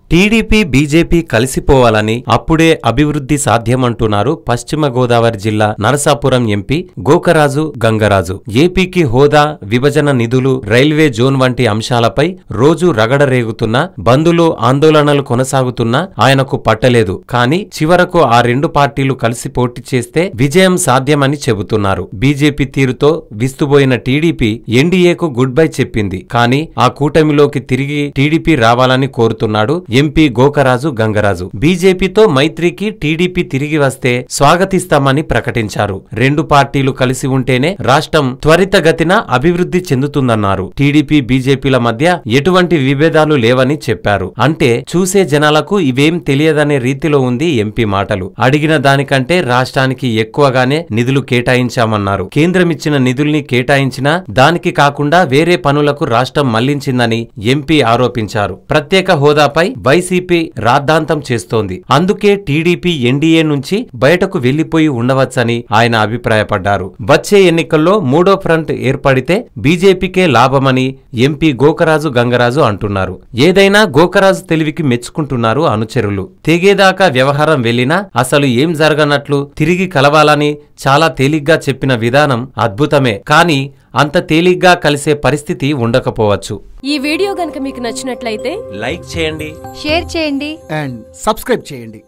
TDP BJP కలిసిపోవాలని అప్పుడే అభివృద్ధి సాధ్యమంటున్నారు పశ్చిమ గోదావరి జిల్లా నరసాపురం ఎంపీ గోకరాజు గంగరాజు ఏపీకి హోదా విభజన నిధులు రైల్వే జోన్ వంటి అంశాలపై రోజు రగడరేగుతున్న బంధులు ఆందోళనలు కొనసాగుతున్నా ఆయనకు పట్టలేదు కానీ చివరకు ఆ రెండు పార్టీలు కలిసి పోటీ చేస్తే విజయం సాధ్యమని చెబుతున్నారు బీజేపీ తీరుతో విస్తుబోయిన టీడీపీ ఎన్డీఏకు గుడ్ బై చెప్పింది కానీ ఆ కూటమిలోకి తిరిగి టీడీపీ రావాలని కోరుతున్నాడు ఎంపీ గోకరాజు గంగరాజు బీజేపీతో మైత్రికి టీడీపీ తిరిగి వస్తే స్వాగతిస్తామని ప్రకటించారు రెండు పార్టీలు కలిసి ఉంటేనే రాష్ట్రం త్వరితగతిన అభివృద్ధి చెందుతుందన్నారు టీడీపీ బీజేపీల మధ్య ఎటువంటి విభేదాలు లేవని చెప్పారు అంటే చూసే జనాలకు ఇవేం తెలియదనే రీతిలో ఉంది ఎంపీ మాటలు అడిగిన దానికంటే రాష్ట్రానికి ఎక్కువగానే నిధులు కేటాయించామన్నారు కేంద్రం ఇచ్చిన నిధుల్ని కేటాయించినా దానికి కాకుండా వేరే పనులకు రాష్ట్రం మళ్లించిందని ఎంపీ ఆరోపించారు ప్రత్యేక హోదాపై వైసీపీ రాద్ధాంతం చేస్తోంది అందుకే టీడీపీ ఎన్డీఏ నుంచి బయటకు వెళ్లిపోయి ఉండవచ్చని ఆయన అభిప్రాయపడ్డారు వచ్చే ఎన్నికల్లో మూడో ఫ్రంట్ ఏర్పడితే బీజేపీకే లాభమని ఎంపీ గోకరాజు గంగరాజు అంటున్నారు ఏదైనా గోకరాజు తెలివికి మెచ్చుకుంటున్నారు అనుచరులు తెగేదాకా వ్యవహారం వెళ్లినా అసలు ఏం జరగనట్లు తిరిగి కలవాలని చాలా తేలిగ్గా చెప్పిన విధానం అద్భుతమే కానీ అంత తేలిగ్గా కలిసే పరిస్థితి ఉండకపోవచ్చు ఈ వీడియో గనుక మీకు నచ్చినట్లయితే లైక్ చేయండి షేర్ చేయండి అండ్ సబ్స్క్రైబ్ చేయండి